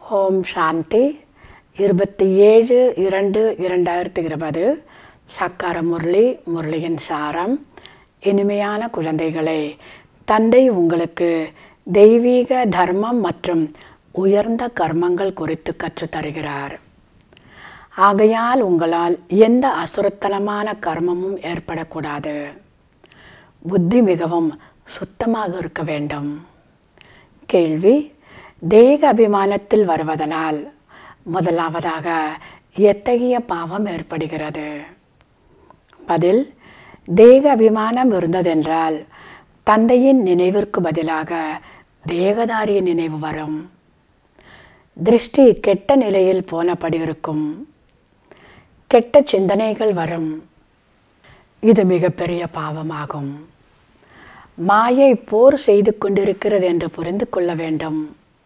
ஓம் சாந்தி இருபத்தி ஏழு இரண்டு இரண்டாயிரத்தி இருபது சக்கர முரளி முரளியின் சாரம் இனிமையான குழந்தைகளே தந்தை உங்களுக்கு தெய்வீக தர்மம் மற்றும் உயர்ந்த கர்மங்கள் குறித்து கற்றுத் தருகிறார் ஆகையால் உங்களால் எந்த அசுரத்தனமான கர்மமும் ஏற்படக்கூடாது புத்தி மிகவும் சுத்தமாக இருக்க வேண்டும் கேள்வி தேக அபிமானத்தில் வருவதனால் முதலாவதாக எத்தகைய பாவம் ஏற்படுகிறது பதில் தேக அபிமானம் இருந்ததென்றால் தந்தையின் நினைவிற்கு பதிலாக தேகதாரியின் நினைவு வரும் திருஷ்டி கெட்ட நிலையில் போனபடி இருக்கும் கெட்ட சிந்தனைகள் வரும் இது மிகப்பெரிய பாவமாகும் மாயை போர் செய்து கொண்டிருக்கிறது என்று புரிந்து கொள்ள வேண்டும்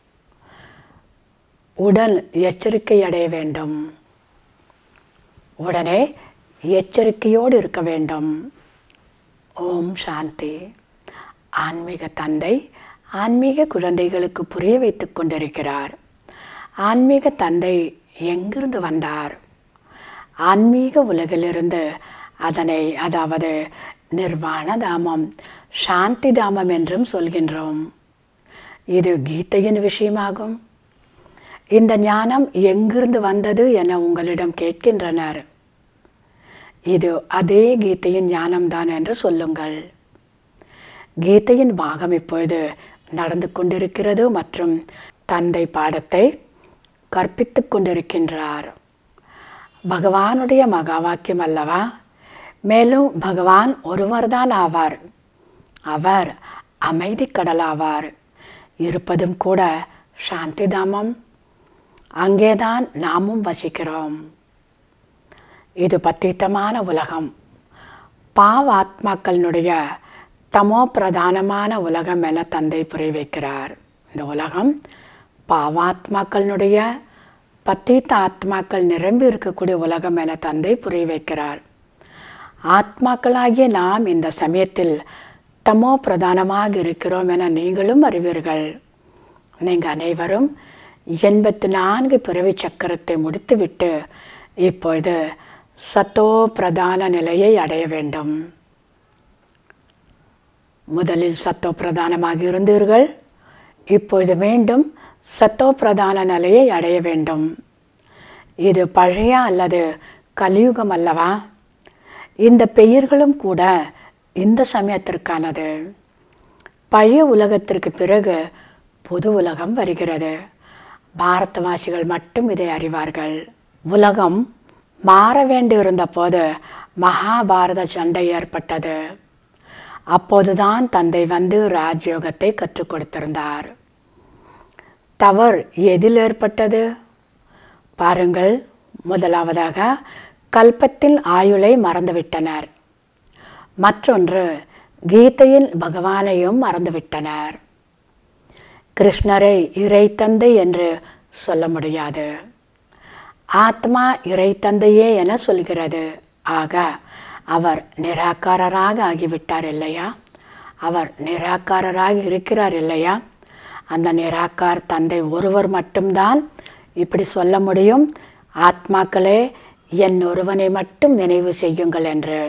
உடன் எச்சரிக்கை அடைய வேண்டும் உடனே எச்சரிக்கையோடு இருக்க வேண்டும் ஓம் சாந்தி ஆன்மீக தந்தை ஆன்மீக குழந்தைகளுக்கு புரிய வைத்துக் கொண்டிருக்கிறார் ஆன்மீக தந்தை எங்கிருந்து வந்தார் ஆன்மீக உலகிலிருந்து அதனை அதாவது நிர்வாண தாமம் சாந்தி தாமம் என்றும் சொல்கின்றோம் இது கீதையின் விஷயமாகும் இந்த ஞானம் எங்கிருந்து வந்தது என உங்களிடம் கேட்கின்றனர் இது அதே கீதையின் ஞானம்தான் என்று சொல்லுங்கள் கீதையின் பாகம் இப்பொழுது நடந்து கொண்டிருக்கிறது மற்றும் தந்தை பாடத்தை கற்பித்து கொண்டிருக்கின்றார் பகவானுடைய மகா வாக்கியம் அல்லவா மேலும் பகவான் ஒருவர்தான் ஆவார் அவர் அமைதி கடலாவார் இருப்பதும் கூட சாந்திதாமம் அங்கேதான் நாமும் வசிக்கிறோம் இது பத்தித்தமான உலகம் பாவாத்மாக்களினுடைய தமோ பிரதானமான உலகம் என தந்தை புரிய வைக்கிறார் இந்த உலகம் பாவாத்மாக்களினுடைய பத்தீத்த ஆத்மாக்கள் நிரம்பி இருக்கக்கூடிய உலகம் என தந்தை புரிய வைக்கிறார் ஆத்மாக்களாகிய நாம் இந்த சமயத்தில் தமோ பிரதானமாக இருக்கிறோம் என நீங்களும் அறிவீர்கள் நீங்கள் அனைவரும் எண்பத்தி நான்கு பிறவி சக்கரத்தை முடித்துவிட்டு இப்பொழுது சத்தோ பிரதான நிலையை அடைய வேண்டும் முதலில் சத்தோ பிரதானமாக இருந்தீர்கள் இப்பொழுது மீண்டும் சத்தோ பிரதான நிலையை அடைய வேண்டும் இது பழைய அல்லது கலியுகம் அல்லவா இந்த பெயர்களும் கூட இந்த சமயத்திற்கானது பழைய உலகத்திற்கு பிறகு புது உலகம் வருகிறது பாரதவாசிகள் மட்டும் இதை அறிவார்கள் உலகம் மாற வேண்டியிருந்த போது மகாபாரத சண்டை ஏற்பட்டது அப்போதுதான் தந்தை வந்து ராஜயோகத்தை கற்றுக் கொடுத்திருந்தார் தவறு எதில் ஏற்பட்டது பாருங்கள் முதலாவதாக கல்பத்தில் ஆயுளை மறந்துவிட்டனர் மற்றொன்று கீதையில் பகவானையும் மறந்துவிட்டனர் கிருஷ்ணரை இறை தந்தை என்று சொல்ல முடியாது ஆத்மா இறை தந்தையே என சொல்கிறது ஆக அவர் நிராகாரராக ஆகிவிட்டார் இல்லையா அவர் நிராகாரராக இருக்கிறார் இல்லையா அந்த நிராகார் தந்தை ஒருவர் மட்டும்தான் இப்படி சொல்ல முடியும் ஆத்மாக்களே என் ஒருவனை மட்டும் நினைவு செய்யுங்கள் என்று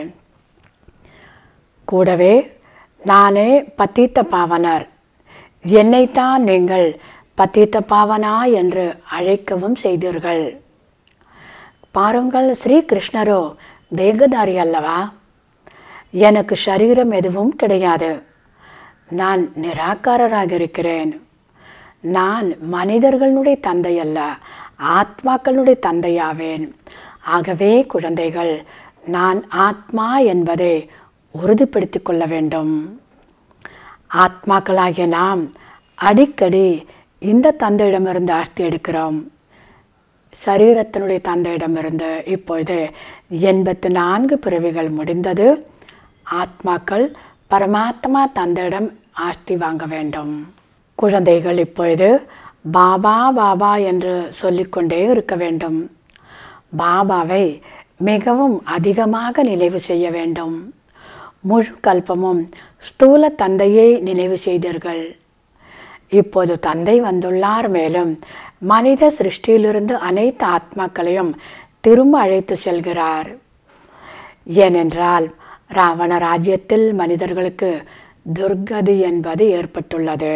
கூடவே நானே பத்தீத்த பாவனர் என்னைத்தான் நீங்கள் பத்தீத்த பாவனா என்று அழைக்கவும் செய்தீர்கள் பாருங்கள் ஸ்ரீ கிருஷ்ணரோ தேகதாரி அல்லவா எனக்கு சரீரம் எதுவும் கிடையாது நான் நிராகாரராக இருக்கிறேன் நான் மனிதர்களுடைய தந்தை அல்ல ஆத்மாக்களுடைய தந்தையாவேன் ஆகவே குழந்தைகள் நான் ஆத்மா என்பதை உறுதிப்படுத்திக் கொள்ள வேண்டும் ஆத்மாக்களாகிய நாம் அடிக்கடி இந்த தந்தையிடமிருந்து ஆஸ்தி எடுக்கிறோம் சரீரத்தினுடைய தந்தையிடமிருந்து இப்பொழுது எண்பத்து நான்கு பிறவிகள் முடிந்தது ஆத்மாக்கள் பரமாத்மா தந்தையிடம் ஆஸ்தி வாங்க வேண்டும் குழந்தைகள் இப்பொழுது பாபா பாபா என்று சொல்லிக்கொண்டே இருக்க வேண்டும் பாபாவை மிகவும் அதிகமாக நினைவு செய்ய வேண்டும் முழு கல்பமும் ஸ்தூல தந்தையை நினைவு செய்தீர்கள் இப்போது தந்தை வந்துள்ளார் மேலும் மனித சிருஷ்டியிலிருந்து அனைத்து ஆத்மாக்களையும் திரும்ப அழைத்து செல்கிறார் ஏனென்றால் ராவண ராஜ்யத்தில் மனிதர்களுக்கு துர்கதி என்பது ஏற்பட்டுள்ளது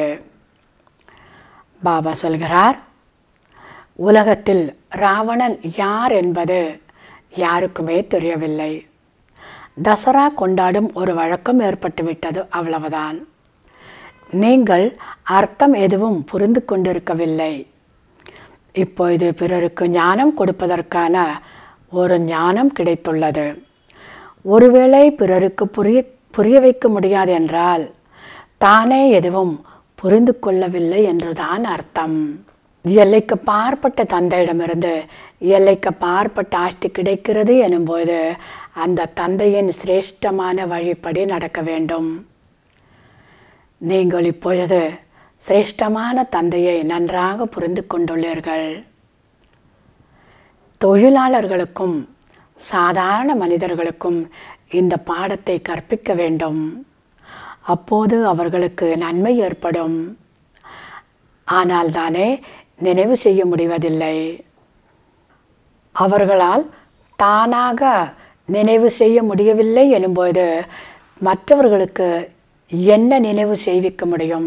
பாபா சொல்கிறார் உலகத்தில் ராவணன் யார் என்பது யாருக்குமே தெரியவில்லை தசரா கொண்டாடும் ஒரு வழக்கம் ஏற்பட்டுவிட்டது அவ்வளவுதான் நீங்கள் அர்த்தம் எதுவும் புரிந்து கொண்டிருக்கவில்லை இப்பொழுது பிறருக்கு ஞானம் கொடுப்பதற்கான ஒரு ஞானம் கிடைத்துள்ளது ஒருவேளை பிறருக்கு புரிய புரிய வைக்க முடியாது என்றால் தானே எதுவும் புரிந்து கொள்ளவில்லை என்றுதான் அர்த்தம் எல்லைக்கு பார்ப்பட்ட தந்தையிடமிருந்து எல்லைக்கு பார்ப்பட்ட ஆஸ்தி கிடைக்கிறது எனும்போது அந்த தந்தையின் சிரேஷ்டமான வழிப்படி நடக்க வேண்டும் நீங்கள் இப்பொழுது சிரேஷ்டமான தந்தையை நன்றாக புரிந்து கொண்டுள்ளீர்கள் தொழிலாளர்களுக்கும் சாதாரண மனிதர்களுக்கும் இந்த பாடத்தை கற்பிக்க வேண்டும் அப்போது அவர்களுக்கு நன்மை ஏற்படும் ஆனால் தானே நினைவு செய்ய முடிவதில்லை அவர்களால் தானாக நினைவு செய்ய முடியவில்லை எனும்போது மற்றவர்களுக்கு என்ன நினைவு செய்விக்க முடியும்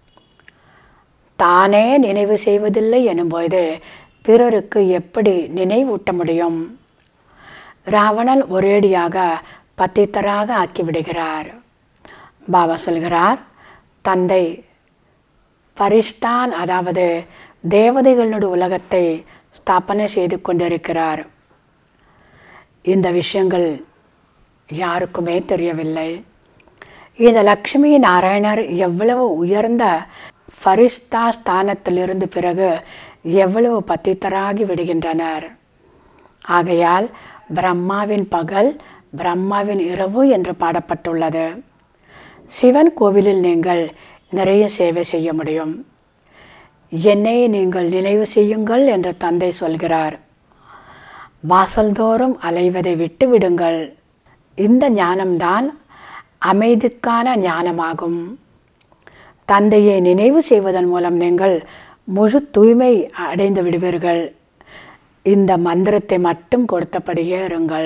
தானே நினைவு செய்வதில்லை எனும்போது பிறருக்கு எப்படி நினைவூட்ட முடியும் ராவணன் ஒரேடியாக பத்தித்தராக ஆக்கிவிடுகிறார் பாபா சொல்கிறார் தந்தை பரிஷ்தான் அதாவது தேவதைகளுடைய உலகத்தை ஸ்தாபனை செய்து கொண்டிருக்கிறார் இந்த விஷயங்கள் யாருக்குமே தெரியவில்லை இந்த லக்ஷ்மி நாராயணர் எவ்வளவு உயர்ந்த ஃபரிஸ்தா ஸ்தானத்திலிருந்து பிறகு எவ்வளவு பத்தித்தராகி விடுகின்றனர் ஆகையால் பிரம்மாவின் பகல் பிரம்மாவின் இரவு என்று பாடப்பட்டுள்ளது சிவன் கோவிலில் நீங்கள் நிறைய சேவை செய்ய முடியும் என்னை நீங்கள் நினைவு செய்யுங்கள் என்று தந்தை சொல்கிறார் வாசல்தோறும் அலைவதை விட்டு விடுங்கள் இந்த ஞானம்தான் அமைதிக்கான ஞானமாகும் தந்தையை நினைவு செய்வதன் மூலம் நீங்கள் முழு தூய்மை அடைந்து விடுவீர்கள் இந்த மந்திரத்தை மட்டும் கொடுத்தபடியே இருங்கள்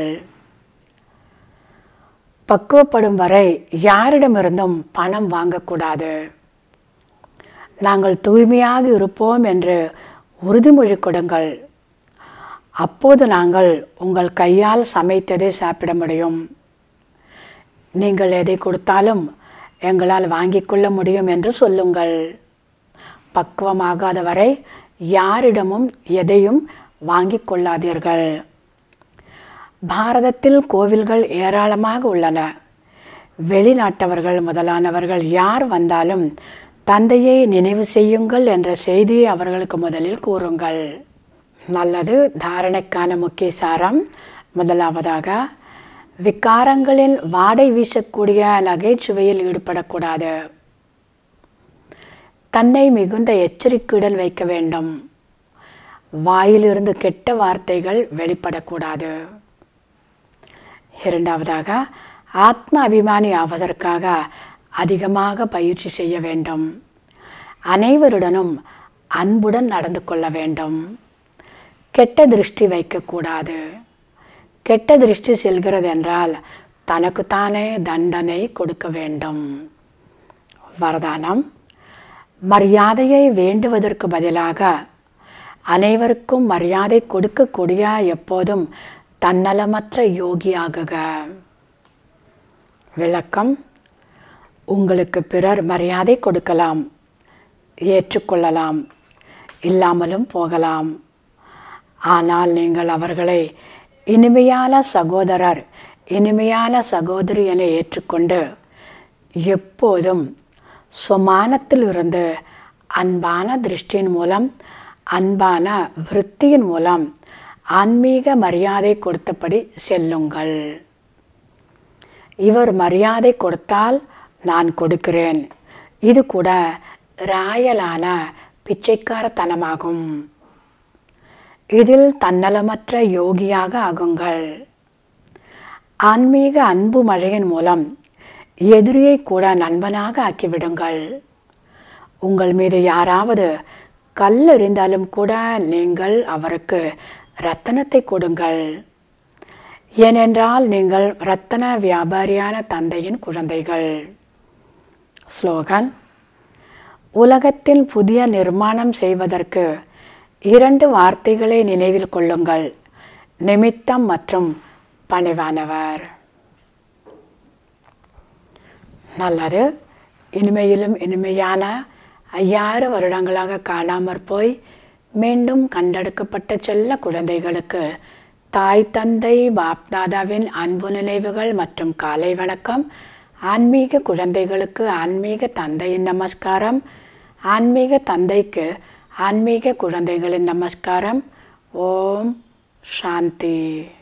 பக்குவப்படும் வரை யாரிடமிருந்தும் பணம் வாங்கக்கூடாது நாங்கள் தூய்மையாக இருப்போம் என்று உறுதிமொழி கொடுங்கள் அப்போது நாங்கள் உங்கள் கையால் சமைத்ததை சாப்பிட முடியும் நீங்கள் எதை கொடுத்தாலும் எங்களால் வாங்கிக் கொள்ள முடியும் என்று சொல்லுங்கள் பக்குவமாகாத வரை யாரிடமும் எதையும் வாங்கிக் கொள்ளாதீர்கள் பாரதத்தில் கோவில்கள் ஏராளமாக உள்ளன வெளிநாட்டவர்கள் முதலானவர்கள் யார் வந்தாலும் தந்தையை நினைவு செய்யுங்கள் என்ற செய்தியை அவர்களுக்கு முதலில் கூறுங்கள் நல்லது தாரணைக்கான முக்கிய சாரம் முதலாவதாக விகாரங்களின் வாடை வீசக்கூடிய நகைச்சுவையில் ஈடுபடக்கூடாது தன்னை மிகுந்த எச்சரிக்கையுடன் வைக்க வேண்டும் வாயிலிருந்து கெட்ட வார்த்தைகள் வெளிப்படக்கூடாது இரண்டாவதாக ஆத்ம அபிமானி ஆவதற்காக அதிகமாக பயிற்சி செய்ய வேண்டும் அனைவருடனும் அன்புடன் நடந்து கொள்ள வேண்டும் கெட்ட திருஷ்டி வைக்கக்கூடாது கெட்ட திருஷ்டி செல்கிறது என்றால் தனக்குத்தானே தண்டனை கொடுக்க வேண்டும் வரதானம் மரியாதையை வேண்டுவதற்கு பதிலாக அனைவருக்கும் மரியாதை கொடுக்கக்கூடிய எப்போதும் தன்னலமற்ற யோகியாகுக விளக்கம் உங்களுக்கு பிறர் மரியாதை கொடுக்கலாம் ஏற்றுக்கொள்ளலாம் இல்லாமலும் போகலாம் ஆனால் நீங்கள் அவர்களை இனிமையான சகோதரர் இனிமையான சகோதரி என ஏற்றுக்கொண்டு எப்போதும் சுமானத்தில் இருந்து அன்பான திருஷ்டியின் மூலம் அன்பான விருத்தியின் மூலம் ஆன்மீக மரியாதை கொடுத்தபடி செல்லுங்கள் இவர் மரியாதை கொடுத்தால் நான் கொடுக்கிறேன் இது கூட ராயலான பிச்சைக்காரத்தனமாகும் இதில் தன்னலமற்ற யோகியாக ஆகுங்கள் ஆன்மீக அன்பு மழையின் மூலம் எதிரியை கூட நண்பனாக ஆக்கிவிடுங்கள் உங்கள் மீது யாராவது கல் எறிந்தாலும் கூட நீங்கள் அவருக்கு ரத்தனத்தை கொடுங்கள் ஏனென்றால் நீங்கள் ரத்தன வியாபாரியான தந்தையின் குழந்தைகள் ஸ்லோகன் உலகத்தில் புதிய நிர்மாணம் செய்வதற்கு இரண்டு வார்த்தைகளை நினைவில் கொள்ளுங்கள் நிமித்தம் மற்றும் பணிவானவர் நல்லது இனிமையிலும் இனிமையான ஐயாயிரம் வருடங்களாக காணாமற் போய் மீண்டும் கண்டெடுக்கப்பட்ட செல்ல குழந்தைகளுக்கு தாய் தந்தை பாப்தாதாவின் அன்பு நினைவுகள் மற்றும் காலை வணக்கம் ஆன்மீக குழந்தைகளுக்கு ஆன்மீக தந்தையின் நமஸ்காரம் ஆன்மீக தந்தைக்கு ஆன்மீக குழந்தைகளின் நமஸ்காரம் ஓம் சாந்தி